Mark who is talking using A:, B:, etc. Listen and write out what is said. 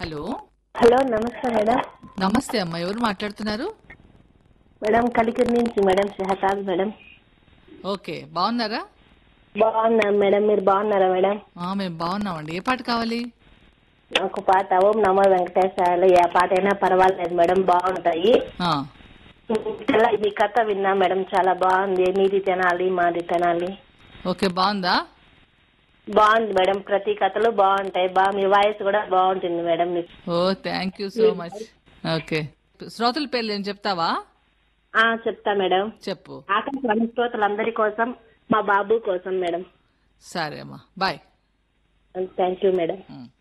A: Hello
B: hello నమస్తే madam
A: నమస్తే అమ్మా ఎవరు మాట్లాడుతున్నారు
B: మేడం కలికిరి నుంచి మేడం షహతాజ్ మేడం
A: ఓకే బాగున్నారా
B: బాగున్నాను మేడం మీరు బాగున్నారా మేడం
A: ఆ, మేము బాగున్నామండి ఏ పాట కావాలి
B: నాకు పాట ఓం నమో వెంకటేశ్వరాలు ఏ పాట అయినా పర్వాలేదు మేడం బాగుంటాయి
A: ఆ,
B: చాలా మీ కథ విన్నా మేడం చాలా బాగుంది మీది తినాలి మాది తినాలి
A: ఓకే బాగుందా
B: బాగుంది మేడం ప్రతి కథలు బాగుంటాయి బా మీ వాయిస్ కూడా బాగుంటుంది మేడం మీ-
A: oh thank you so much okay శ్రోతల పేర్లు ఏం చెప్తావా
B: ఆ చెప్తా మేడం
A: చెప్పు
B: ఆకాశవాణి శ్రోతలందరి కోసం మా బాబు కోసం మేడం
A: సరే అమ్మా bye
B: thank you madam
A: um.